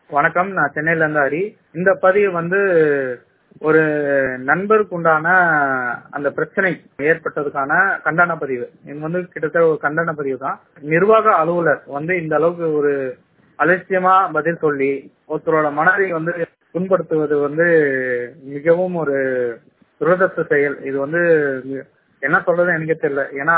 வணக்கம் நான் சென்னையில இருந்து ஹரி இந்த பதிவு வந்து ஒரு நண்பருக்கு உண்டான அந்த பிரச்சனை ஏற்பட்டதுக்கான கண்டன பதிவு இது வந்து கிட்டத்தட்ட ஒரு கண்டன பதிவு தான் நிர்வாக அலுவலர் வந்து இந்த அளவுக்கு ஒரு அலட்சியமா பதில் சொல்லி ஒருத்தரோட மனதை வந்து புண்படுத்துவது வந்து மிகவும் ஒரு துரதிருஷ்ட செயல் இது வந்து என்ன சொல்றது எனக்கே தெரியல ஏன்னா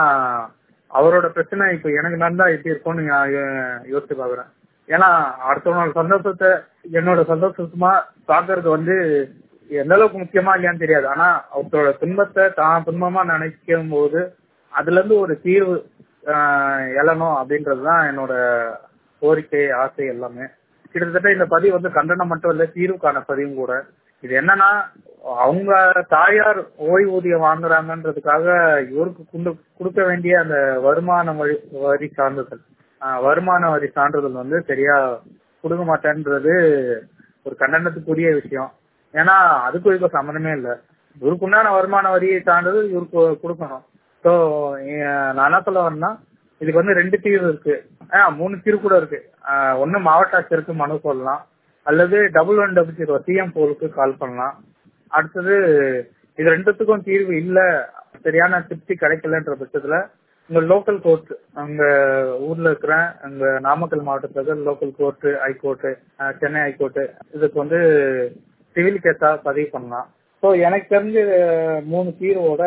அவரோட பிரச்சனை இப்ப எனக்கு நடந்தா எப்படி இருக்கும்னு நான் யோ- யோசிச்சு பாக்குறேன் ஏன்னா அடுத்தவனோட சந்தோஷத்தை என்னோட சந்தோஷமா பாக்குறது வந்து எந்த அளவுக்கு முக்கியமா இல்லையான்னு தெரியாது ஆனா அவரோட துன்பத்தை தான் துன்பமா நினைக்கும் போது அதுல இருந்து ஒரு தீர்வு ஆஹ், எழணும் அப்படின்றதுதான் என்னோட கோரிக்கை ஆசை எல்லாமே கிட்டத்தட்ட இந்த பதிவு வந்து கண்டனம் மட்டும் இல்ல தீர்வுக்கான பதிவும் கூட இது என்னன்னா அவங்க தாயார் ஓய்வூதியம் வாங்குறாங்கன்றதுக்காக இவருக்கு குண்டு- கொடுக்க வேண்டிய அந்த வருமான வரி வரி சான்றிதழ் ஆஹ், வருமான வரி சான்றிதழ் வந்து சரியா கொடுக்க மாட்டேன்றது ஒரு கண்டனத்துக்குரிய விஷயம் ஏன்னா அதுக்கும் இதுக்கும் சம்மந்தமே இல்லை இவருக்கு உண்டான வருமான வரி சான்றிதழ் இவருக்கு கொடுக்கணும் ஸோ நான் என்ன சொல்ல வரேன்னா இதுக்கு வந்து ரெண்டு தீர்வு இருக்கு ஆஹ் மூணு தீர்வு கூட இருக்கு ஆஹ் ஒண்ணு மாவட்ட ஆட்சியருக்கு மனு சொல்லலாம் அல்லது double one double zero CM போலுக்கு கால் பண்ணலாம் அடுத்தது இது ரெண்டுத்துக்கும் தீர்வு இல்ல சரியான திருப்தி கிடைக்கலன்ற பட்சத்துல உங்க லோக்கல் கோர்ட் அங்க ஊர்ல இருக்கிற அங்க நாமக்கல் மாவட்டத்துல இருக்கிற local court high court Chennai high court இதுக்கு வந்து சிவில் கேஸா பதிவு பண்ணலாம் ஸோ எனக்கு தெரிஞ்ச மூணு தீர்வோட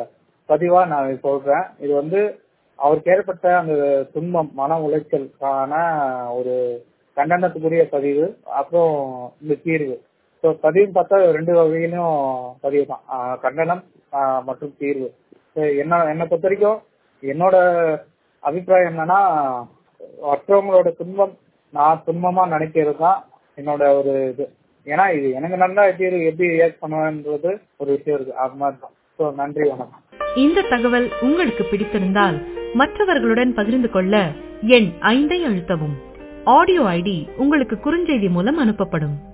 பதிவா நான் சொல்றேன் இது வந்து அவருக்கு ஏற்பட்ட அந்த துன்பம் மன உளைச்சலுக்கான ஒரு கண்டனத்துக்குரிய பதிவு அப்புறம் இந்த தீர்வு ஸோ பதிவு பார்த்தா ரெண்டு வகையிலும் பதிவு தான் ஆஹ் கண்டனம் ஆஹ் மற்றும் தீர்வு So என்ன என்னை பொறுத்த வரைக்கும் என்னோட அபிப்பிராயம் என்னன்னா மற்றவங்களோட துன்பம் நான் துன்பமா நினைக்கிறது தான் என்னோட ஒரு இது ஏன்னா இது எனக்கு நல்லா எப்படி எப்படி ரியாக்ட் பண்ணுவேன்றது ஒரு விஷயம் இருக்கு அது மாதிரி தான் ஸோ நன்றி வணக்கம் இந்த தகவல் உங்களுக்கு பிடித்திருந்தால் மற்றவர்களுடன் பகிர்ந்து கொள்ள எண் ஐந்தை அழுத்தவும் ஆடியோ ஐடி உங்களுக்கு குறுஞ்செய்தி மூலம் அனுப்பப்படும்